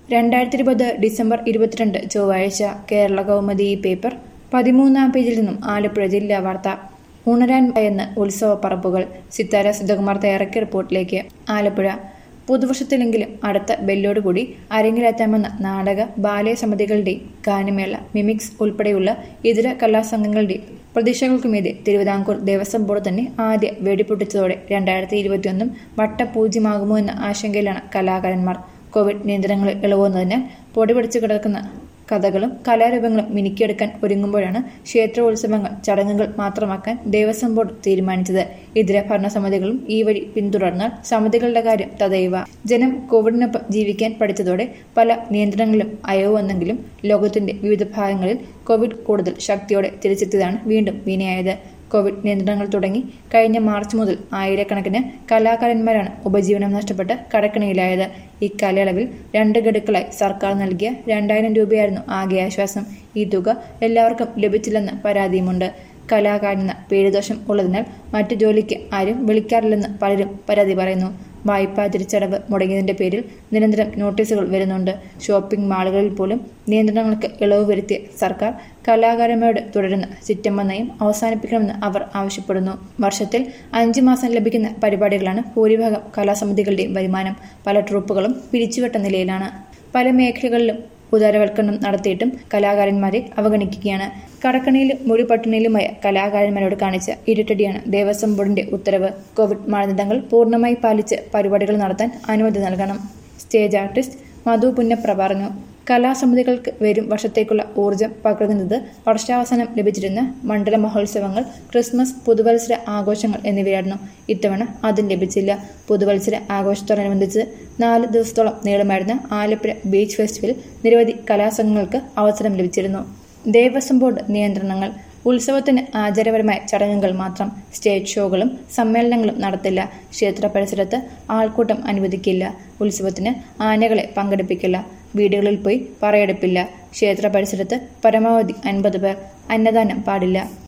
രണ്ടായിരത്തി ഇരുപത് ഡിസംബർ ഇരുപത്തിരണ്ട് ചൊവ്വാഴ്ച കേരള കൗമുദി പേപ്പർ പതിമൂന്നാം പേജിൽ നിന്നും ആലപ്പുഴ ജില്ലാ വാർത്ത ഉണരാൻ ഭയന്ന് ഉത്സവ പറമ്പുകൾ സിത്താര സുധകുമാർ തയ്യാറാക്കിയ റിപ്പോർട്ടിലേക്ക് ആലപ്പുഴ പുതുവർഷത്തിലെങ്കിലും അടുത്ത ബെല്ലോടുകൂടി അരങ്ങിലെത്താമെന്ന നാടക ബാലയ സമിതികളുടെയും ഗാനമേള മിമിക്സ് ഉൾപ്പെടെയുള്ള ഇതര കലാസംഘങ്ങളുടെയും പ്രതീക്ഷകൾക്കുമീതെ തിരുവിതാംകൂർ ദേവസ്വം ബോർഡ് തന്നെ ആദ്യ വെടിപൊട്ടിച്ചതോടെ രണ്ടായിരത്തി ഇരുപത്തിയൊന്നും വട്ടപൂജ്യമാകുമോ എന്ന ആശങ്കയിലാണ് കലാകാരന്മാർ കോവിഡ് നിയന്ത്രണങ്ങൾ ഇളവുന്നതിനാൽ പൊടിപിടിച്ചു കിടക്കുന്ന കഥകളും കലാരൂപങ്ങളും മിനുക്കിയെടുക്കാൻ ഒരുങ്ങുമ്പോഴാണ് ക്ഷേത്രോത്സവങ്ങൾ ചടങ്ങുകൾ മാത്രമാക്കാൻ ദേവസ്വം ബോർഡ് തീരുമാനിച്ചത് ഇതര ഭരണസമിതികളും ഈ വഴി പിന്തുടർന്നാൽ സമിതികളുടെ കാര്യം തദൈവ ജനം കോവിഡിനൊപ്പം ജീവിക്കാൻ പഠിച്ചതോടെ പല നിയന്ത്രണങ്ങളും അയവ് വന്നെങ്കിലും ലോകത്തിന്റെ വിവിധ ഭാഗങ്ങളിൽ കോവിഡ് കൂടുതൽ ശക്തിയോടെ തിരിച്ചെത്തിയതാണ് വീണ്ടും വിനയായത് കോവിഡ് നിയന്ത്രണങ്ങൾ തുടങ്ങി കഴിഞ്ഞ മാർച്ച് മുതൽ ആയിരക്കണക്കിന് കലാകാരന്മാരാണ് ഉപജീവനം നഷ്ടപ്പെട്ട് കടക്കണിയിലായത് ഇക്കാലയളവിൽ രണ്ട് ഗഡുക്കളായി സർക്കാർ നൽകിയ രണ്ടായിരം രൂപയായിരുന്നു ആകെ ആശ്വാസം ഈ തുക എല്ലാവർക്കും ലഭിച്ചില്ലെന്ന് പരാതിയുമുണ്ട് കലാകാരനെന്ന പേരുദോഷം ഉള്ളതിനാൽ മറ്റു ജോലിക്ക് ആരും വിളിക്കാറില്ലെന്ന് പലരും പരാതി പറയുന്നു വായ്പാ തിരിച്ചടവ് മുടങ്ങിയതിന്റെ പേരിൽ നിരന്തരം നോട്ടീസുകൾ വരുന്നുണ്ട് ഷോപ്പിംഗ് മാളുകളിൽ പോലും നിയന്ത്രണങ്ങൾക്ക് ഇളവ് വരുത്തിയ സർക്കാർ കലാകാരന്മാരോട് തുടരുന്ന ചിറ്റമ്മ നയം അവസാനിപ്പിക്കണമെന്ന് അവർ ആവശ്യപ്പെടുന്നു വർഷത്തിൽ അഞ്ചു മാസം ലഭിക്കുന്ന പരിപാടികളാണ് ഭൂരിഭാഗം കലാസമിതികളുടെയും വരുമാനം പല ട്രൂപ്പുകളും പിരിച്ചുവിട്ട നിലയിലാണ് പല മേഖലകളിലും ഉദാരവൽക്കരണം നടത്തിയിട്ടും കലാകാരന്മാരെ അവഗണിക്കുകയാണ് കടക്കണിയിലും മുടിപട്ടിണിയിലുമായ കലാകാരന്മാരോട് കാണിച്ച ഇരുട്ടടിയാണ് ദേവസ്വം ബോർഡിന്റെ ഉത്തരവ് കോവിഡ് മാനദണ്ഡങ്ങൾ പൂർണ്ണമായി പാലിച്ച് പരിപാടികൾ നടത്താൻ അനുമതി നൽകണം സ്റ്റേജ് ആർട്ടിസ്റ്റ് മധു പുന്നപ്ര പറഞ്ഞു കലാസമിതികൾക്ക് വരും വർഷത്തേക്കുള്ള ഊർജം പകരുന്നത് വർഷാവസാനം ലഭിച്ചിരുന്ന മണ്ഡല മഹോത്സവങ്ങൾ ക്രിസ്മസ് പുതുവത്സര ആഘോഷങ്ങൾ എന്നിവയായിരുന്നു ഇത്തവണ അതും ലഭിച്ചില്ല പുതുവത്സര ആഘോഷത്തോടനുബന്ധിച്ച് നാല് ദിവസത്തോളം നീളുമായിരുന്ന ആലപ്പുഴ ബീച്ച് ഫെസ്റ്റിവൽ നിരവധി കലാസംഘങ്ങൾക്ക് അവസരം ലഭിച്ചിരുന്നു ദേവസ്വം ബോർഡ് നിയന്ത്രണങ്ങൾ ഉത്സവത്തിന് ആചാരപരമായ ചടങ്ങുകൾ മാത്രം സ്റ്റേജ് ഷോകളും സമ്മേളനങ്ങളും നടത്തില്ല ക്ഷേത്ര പരിസരത്ത് ആൾക്കൂട്ടം അനുവദിക്കില്ല ഉത്സവത്തിന് ആനകളെ പങ്കെടുപ്പിക്കില്ല വീടുകളിൽ പോയി പറയെടുപ്പില്ല ക്ഷേത്ര പരിസരത്ത് പരമാവധി അൻപത് പേർ അന്നദാനം പാടില്ല